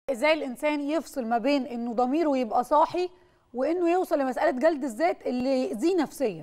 ازاي الانسان يفصل ما بين انه ضميره يبقى صاحي وانه يوصل لمساله جلد الذات اللي يأذيه نفسيا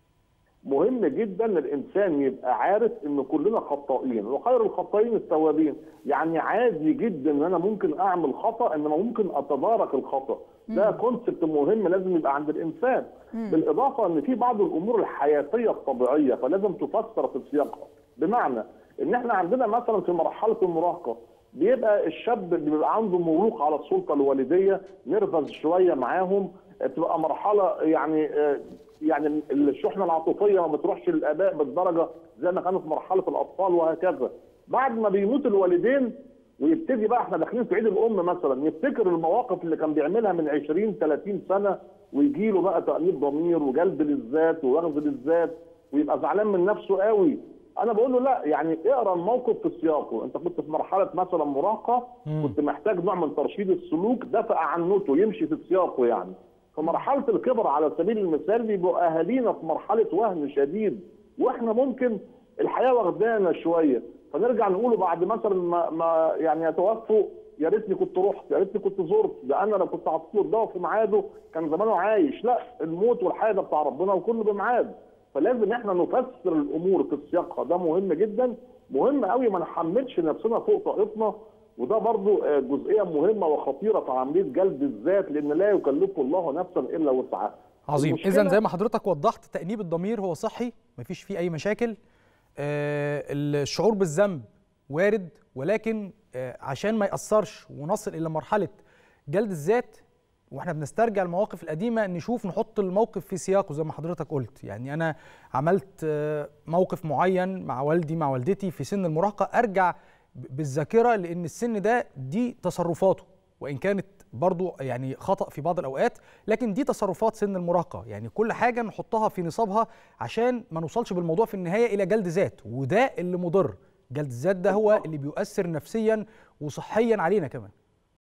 مهم جدا الانسان يبقى عارف ان كلنا خطائين وخير الخطائين التوابين يعني عادي جدا ان انا ممكن اعمل خطا انما ممكن اتدارك الخطا ده كونسبت مهم لازم يبقى عند الانسان بالاضافه ان في بعض الامور الحياتيه الطبيعيه فلازم تفسر في سياقها بمعنى ان احنا عندنا مثلا في مرحله المراهقه بيبقى الشاب بيبقى عنده ملوك على السلطه الوالديه نرفز شويه معاهم بتبقى مرحله يعني يعني الشحنه العاطفيه ما بتروحش للاباء بالدرجه زي ما كانت في مرحله الاطفال وهكذا بعد ما بيموت الوالدين ويبتدي بقى احنا داخلين في عيد الام مثلا يفتكر المواقف اللي كان بيعملها من 20 30 سنه ويجي له بقى تانيب ضمير وجلد للذات ووغز للذات ويبقى زعلان من نفسه قوي انا بقول له لا يعني اقرا الموقف في سياقه انت كنت في مرحله مثلا مراهقه كنت محتاج نوع من ترشيد السلوك دفع عنته يمشي في سياقه يعني في مرحله الكبر على سبيل المثال بيبقوا اهالينا في مرحله وهن شديد واحنا ممكن الحياه واخدانا شويه فنرجع نقوله بعد مثلا ما, ما يعني يتوفوا يا ريتني كنت رحت يا ريتني كنت زرت ده انا لو كنت حطيت له الدواء في ميعاده كان زمانه عايش لا الموت والحياه ده بتاع ربنا وكله بميعاد فلازم احنا نفسر الامور في سياقها ده مهم جدا مهم قوي ما نحملش نفسنا فوق طاقتنا وده برضو جزئيه مهمه وخطيره في عمليه جلد الذات لان لا يكلف الله نفسا الا وسعها عظيم اذا زي ما حضرتك وضحت تانيب الضمير هو صحي مفيش فيه اي مشاكل آه الشعور بالذنب وارد ولكن آه عشان ما ياثرش ونصل الى مرحله جلد الذات واحنا بنسترجع المواقف القديمه نشوف نحط الموقف في سياقه زي ما حضرتك قلت يعني انا عملت آه موقف معين مع والدي مع والدتي في سن المراهقه ارجع بالذاكره لان السن ده دي تصرفاته وان كانت برضو يعني خطا في بعض الاوقات لكن دي تصرفات سن المراهقه يعني كل حاجه نحطها في نصابها عشان ما نوصلش بالموضوع في النهايه الى جلد ذات وده اللي مضر جلد الذات ده هو اللي بيؤثر نفسيا وصحيا علينا كمان